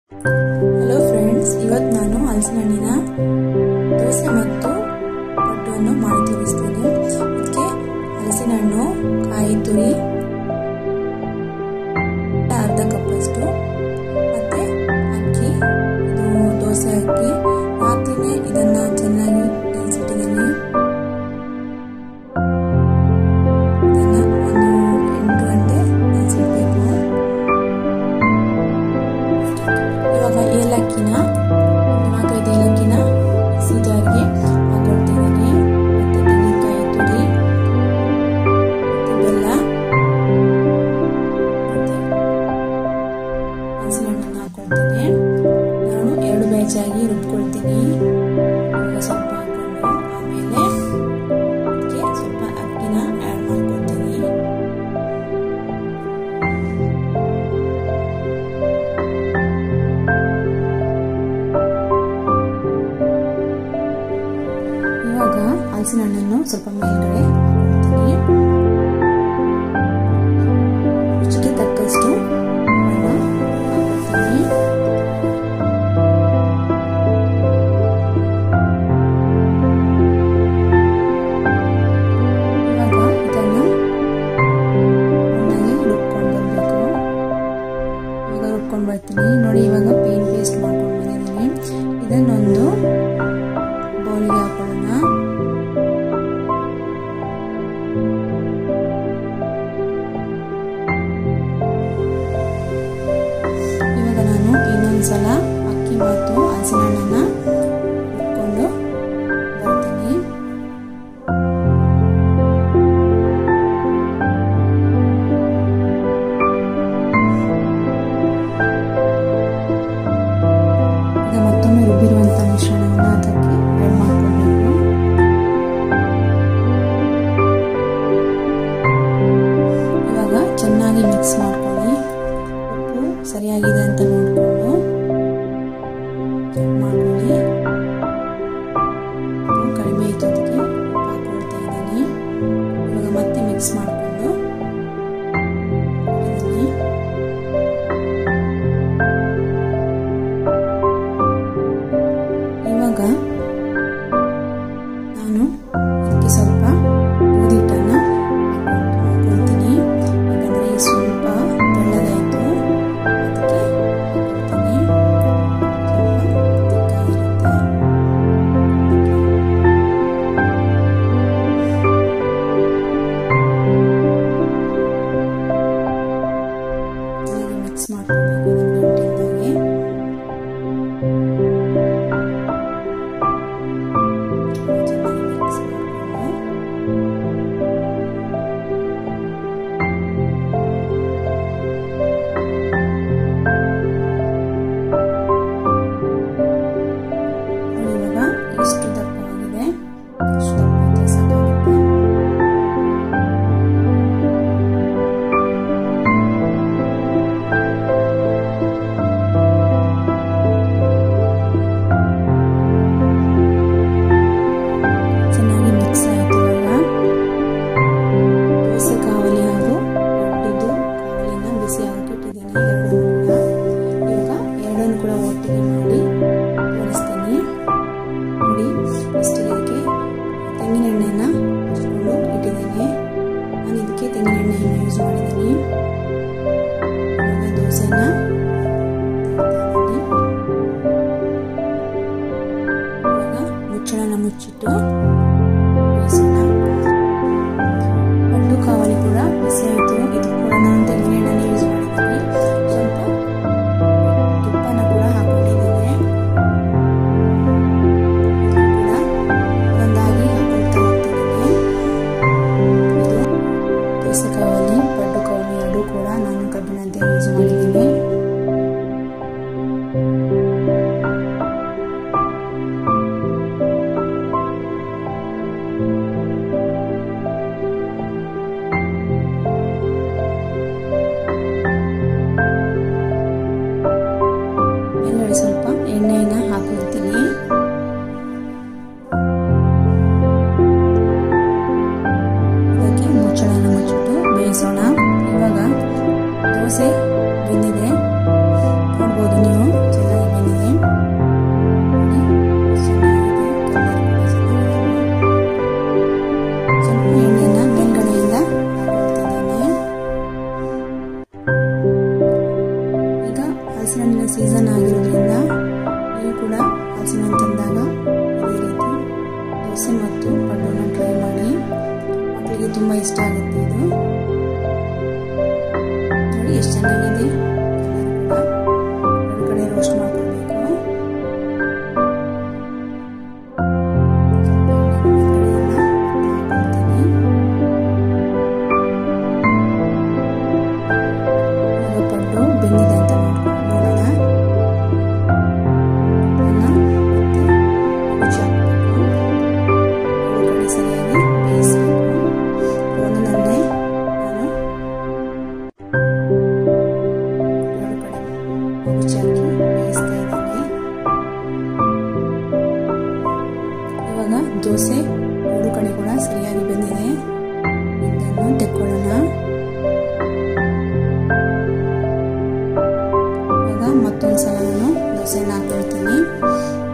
hello friends ಇವತ್ತು ನಾನು ಹಲಸಿನ ಹಣ್ಣಿನ ದೋಸೆ ಮತ್ತು ಪಟ್ಟುವನ್ನು ಮಾಡಿ ತೋರಿಸ್ತೇನೆ ಇದಕ್ಕೆ ಹಲಸಿನ ಹಣ್ಣು ಕಾಯಿ ತುರಿ ಅರ್ಧ ಕಪ್ಪಷ್ಟು ಮತ್ತೆ ಅಕ್ಕಿ ಇದು ದೋಸೆ ಅಕ್ಕಿ ರಾತ್ರಿನೇ ಇದನ್ನ ಚೆನ್ನಾಗಿ ನೆನೆಸಿಟ್ಟಿದ್ದೀನಿ ಇದನ್ನ ಒಂದು ಎಂಟು ಗಂಟೆ ನೆನೆಸಿಡ್ಬೇಕು ಇವಾಗ ಏಲಕ್ಕಿನ ಒಂದು ನಾಲ್ಕೈದು ಏಲಕ್ಕಿನ ಮಿಕ್ಸಿ ಜಾರ್ಗೆ ಹಾಕೊಳ್ತಿದ್ದೀನಿ ಮತ್ತು ತೆಂಗಿನಕಾಯಿ ತುರಿ ಮತ್ತು ಬೆಲ್ಲ ಮತ್ತು ಹಲಸಿನ ಹಣ್ಣನ್ನು ಹಾಕೊಳ್ತೀನಿ ನಾನು ಎರಡು ಬ್ಯಾಚಾಗಿ ರುಬ್ಕೊಳ್ತೀನಿ ಇವಾಗ ಸ್ವಲ್ಪ ಹಾಕೊಂಡು ಆಮೇಲೆ ಅದಕ್ಕೆ ಸ್ವಲ್ಪ ಅಕ್ಕಿನ ಆ್ಯಡ್ ಮಾಡ್ಕೊಳ್ತೀನಿ ಇವಾಗ ಹಲಸಿನ ಹಣ್ಣನ್ನು ಸ್ವಲ್ಪ ಮೇಲ್ಗಡೆ ಹಾಕ್ತೀನಿ ರುಚಿಗೆ ತಕ್ಕಷ್ಟು ಹಣ್ಣು ಹಾಕ್ತೀನಿ ಇವಾಗ ಇದನ್ನು ಚೆನ್ನಾಗಿ ರುಬ್ಕೊಂಡು ಬರಬೇಕು ಇವಾಗ ರುಬ್ಕೊಂಡು ಬರ್ತೀನಿ ನೋಡಿ ಇವಾಗ ಪೇನ್ ಪೇಸ್ಟ್ ಮಾಡ್ಕೊಂಡು ಬಂದಿದ್ದೀನಿ ಇದನ್ನೊಂದು ಬೌಲ್ಗೆ ಹಾಕೊಳ್ಳೋಣ ಇವಾಗ ನಾನು ಇನ್ನೊಂದ್ಸಲ ಅಕ್ಕಿ ಮತ್ತು ಹಲಸಿನ ಹಣ್ಣನ್ನ ರುಬ್ಕೊಂಡು ಬರ್ತೀನಿ ಈಗ ಮತ್ತೊಮ್ಮೆ ರುಬ್ಬಿರುವಂಥ ಮಿಶ್ರಣವನ್ನು ಅದಕ್ಕೆ ಆ್ಯಡ್ ಮಾಡಿಕೊಳ್ಬೇಕು ಇವಾಗ ಚೆನ್ನಾಗಿ ಮಿಕ್ಸ್ ಮಾಡ್ಕೊಳ್ಳಿ ಉಪ್ಪು ಸರಿಯಾಗಿದೆ ಅಂತ ನೋಡಿಕೊಂಡು ಚೆಕ್ ಮಾಡ್ಕೊಳ್ಳಿ ಉಪ್ಪು ಕಡಿಮೆ ಇತ್ತು ಅದಕ್ಕೆ ಉಪ್ಪು ಹಾಕೊಳ್ತಾ ಇದ್ದೀನಿ ಇವಾಗ ಮತ್ತೆ ಮಿಕ್ಸ್ ಮಾಡಿಕೊಂಡು ಇದ್ದೀನಿ ಇವಾಗ ನಾನು ಇದಕ್ಕೆ ಸ್ವಲ್ಪ ಗೋಧಿಟ್ಟನ್ನು ಹಾಕೊಳ್ತೀನಿ ಯಾಕಂದರೆ ಸ್ವಲ್ಪ ತೆಳ್ಳಗಾಯಿತು ಅದಕ್ಕೆ ಹಾಕೊಳ್ತೀನಿ ಸ್ವಲ್ಪ ತಿಕ್ಕಾಗಿರುತ್ತೆ ಚೆನ್ನಾಗಿ ಮಿಕ್ಸ್ ಮಾಡ್ಕೊಳ್ಬೇಕು ಒಂದು ಗಂಟೆಯಿಂದಾಗೆ ಚೆನ್ನಾಗಿ ಮಿಕ್ಸ್ ಮಾಡಿಕೊಂಡು ನೋಡಿ ಇವಾಗ ಎಷ್ಟು ದಪ್ಪವಾಗಿದೆ ಎಷ್ಟು ದಪ್ಪ ಇದ್ರೆ ಸಾಕಾಗುತ್ತೆ ಚೆನ್ನಾಗಿ ಮಿಕ್ಸ್ ಆಯಿತು ಇವಾಗ ದೋಸೆ ಕಾವಲಿ ಹಾಗೂ ದೊಡ್ಡದು ಕಾವಲಿನ ಬಿಸಿ ಹಾಕಿಟ್ಟಿದ್ದೀನಿ ಎರಡೂ ಕೂಡ ಇವಾಗ ಎರಡನ್ನು ಕೂಡ ಒಟ್ಟಿಗೆ ಮಾಡಿ ತೋರಿಸ್ತೀನಿ ನೋಡಿ ಫಸ್ಟಿಗೆ ಇದಕ್ಕೆ ತೆಂಗಿನ ಎಣ್ಣೆನ ಹಚ್ಕೊಂಡು ಇಟ್ಟಿದ್ದೀನಿ ನಾನು ಇದಕ್ಕೆ ತೆಂಗಿನ ಎಣ್ಣೆಯನ್ನು ಯೂಸ್ ಮಾಡಿದ್ದೀನಿ ಇವಾಗ ದೋಸೆನ ಇವಾಗ ಮುಚ್ಚಳನ ಮುಚ್ಚಿಟ್ಟು ಬೇಯಿಸೋಣ ಪಡ್ಡು ಕಾವಲಿ ಕೂಡ ಬಿಸಿ ಆಯಿತು ಇದು ಕೂಡ ನಾನು ತೆಂಗಿನ ಎಣ್ಣೆನ ಯೂಸ್ ಮಾಡಿದ್ದೀನಿ ಸ್ವಲ್ಪ ತುಪ್ಪನ ಕೂಡ ಹಾಕೊಂಡಿದ್ದೀನಿ ಕೂಡ ಒಂದಾಗಿ ಹಾಕೊಳ್ತಾ ಹೋಗ್ತಿದ್ದೀನಿ ಇದು ದೋಸೆ ಕಾವಲಿ ಪಡ್ಡು ಕಾವಲಿ ಎರಡೂ ಕೂಡ ನಾನು ಕಬ್ಬಿಣದ ಯೂಸ್ ಮಾಡಿದ್ದೀನಿ ಮೇಲ್ಗಡೆ ಸ್ವಲ್ಪ ಎಣ್ಣೆಯನ್ನ ಹಾಕೊಳ್ತೀನಿ ಇದಕ್ಕೆ ಮುಚ್ಚಳನ ಮುಚ್ಚಿಟ್ಟು ಬೇಯಿಸೋಣ ಇವಾಗ ದೋಸೆ ಬೆಂದಿದೆ ನೋಡ್ಬೋದು ನೀವು ಚೆನ್ನಾಗಿ ಹಣ್ಣಿನ ಸೀಸನ್ ಆಗಿರೋದ್ರಿಂದ ನೀವು ಕೂಡ ಹಲಸಿನ ಹಣ್ಣು ತಂದಾಗ ಇದೇ ರೀತಿ ದೋಸೆ ಮತ್ತು ಪಡ್ಡನ್ನು ಟ್ರೈ ಮಾಡಿ ಮಕ್ಕಳಿಗೆ ತುಂಬ ಇಷ್ಟ ಆಗುತ್ತೆ ಇದು ನೋಡಿ ಎಷ್ಟು ಚೆನ್ನಾಗಿದೆ ಕಲರ್ ಕೂಡ ಎರಡು ಕಡೆ ರೋಸ್ಟ್ ಮಾಡ್ಕೊಳ್ಬೇಕು ಪಡ್ಡು ಬೆಂದಿದೆ ಅಂತ ನೋಡ್ಕೊಂಡು ನೋಡೋಣ ಮತ್ತೆ ರುಚಿ ಹಾಕಬೇಕು ಎರಡು ಕಡೆ ಸರಿಯಾಗಿ ಬೇಯಿಸಬೇಕು ಒಂದೊಂದೇ ನಾನು ಎರಡು ಕಡೆ ರುಚಿ ಹಾಕಿ ಬೇಯಿಸ್ತಾ ಇದ್ದೀನಿ ಇವಾಗ ದೋಸೆ ಎರಡು ಕಡೆ ಕೂಡ ಸರಿಯಾಗಿ ಬೆಂದಿದೆ ಇದನ್ನು ತೆಕ್ಕೊಳ್ಳೋಣ ಇವಾಗ ಮತ್ತೊಂದು ಸಲ ನಾನು ದೋಸೆನ ಹಾಕ್ಕೊಳ್ತೀನಿ